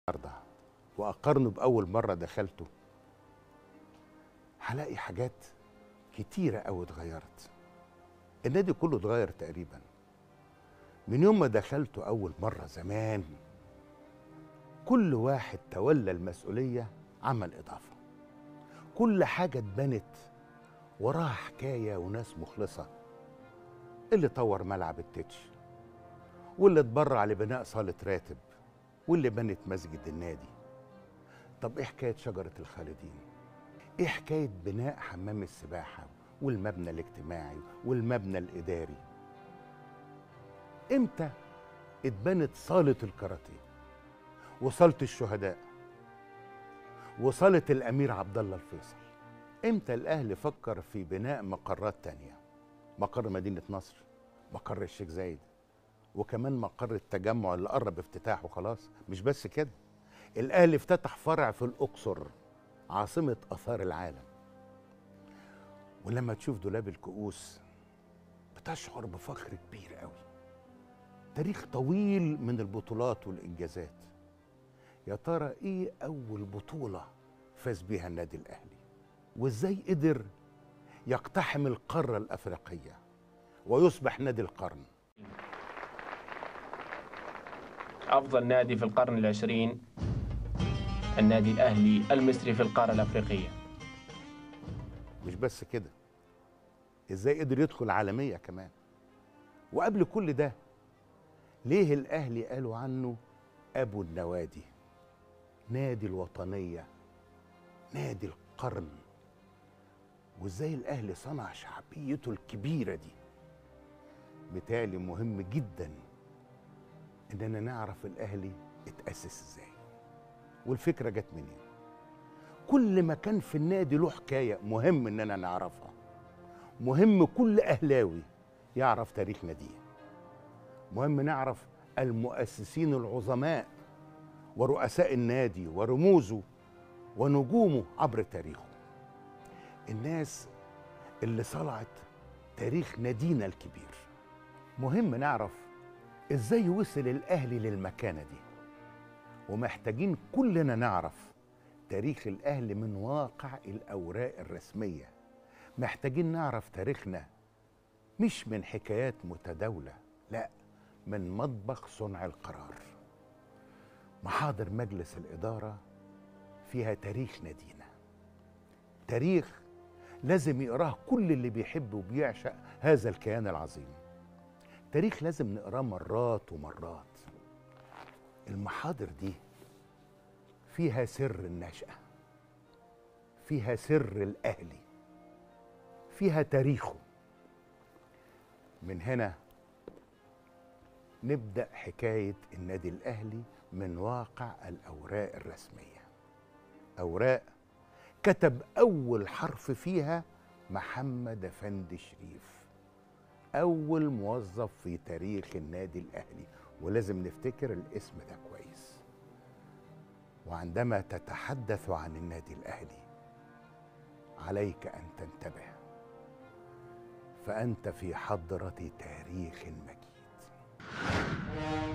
النهارده واقارنه باول مره دخلته هلاقي حاجات كتيره قوي اتغيرت النادي كله اتغير تقريبا من يوم ما دخلته اول مره زمان كل واحد تولى المسؤوليه عمل اضافه كل حاجه اتبنت وراها حكايه وناس مخلصه اللي طور ملعب التتش واللي اتبرع لبناء صاله راتب واللي بنت مسجد النادي طب ايه حكايه شجره الخالدين ايه حكايه بناء حمام السباحه والمبنى الاجتماعي والمبنى الاداري امتى اتبنت صاله الكاراتيه وصاله الشهداء وصاله الامير عبد الله الفيصل امتى الاهلي فكر في بناء مقرات تانية مقر مدينه نصر مقر الشيخ زايد وكمان مقر التجمع اللي قرب افتتاحه خلاص مش بس كده الاهلي افتتح فرع في الاقصر عاصمه اثار العالم ولما تشوف دولاب الكؤوس بتشعر بفخر كبير قوي تاريخ طويل من البطولات والانجازات يا ترى ايه اول بطوله فاز بيها النادي الاهلي وازاي قدر يقتحم القاره الافريقيه ويصبح نادي القرن أفضل نادي في القرن العشرين النادي الأهلي المصري في القارة الأفريقية مش بس كده ازاي قدر يدخل عالميه كمان وقبل كل ده ليه الاهلي قالوا عنه ابو النوادي نادي الوطنيه نادي القرن وازاي الاهلي صنع شعبيته الكبيره دي بالتالي مهم جدا اننا نعرف الاهلي اتاسس ازاي والفكره جت منين كل مكان في النادي له حكايه مهم اننا نعرفها مهم كل اهلاوي يعرف تاريخ ناديه مهم نعرف المؤسسين العظماء ورؤساء النادي ورموزه ونجومه عبر تاريخه الناس اللي صنعت تاريخ نادينا الكبير مهم نعرف ازاي وصل الاهلي للمكانه دي ومحتاجين كلنا نعرف تاريخ الاهلي من واقع الاوراق الرسميه محتاجين نعرف تاريخنا مش من حكايات متداوله لا من مطبخ صنع القرار محاضر مجلس الاداره فيها تاريخ نادينا تاريخ لازم يقراه كل اللي بيحب وبيعشق هذا الكيان العظيم تاريخ لازم نقراه مرات ومرات المحاضر دي فيها سر النشأة فيها سر الأهلي فيها تاريخه من هنا نبدأ حكاية النادي الأهلي من واقع الأوراق الرسمية أوراق كتب أول حرف فيها محمد أفندي شريف أول موظف في تاريخ النادي الأهلي ولازم نفتكر الاسم ده كويس وعندما تتحدث عن النادي الأهلي عليك أن تنتبه فأنت في حضرة تاريخ مجيد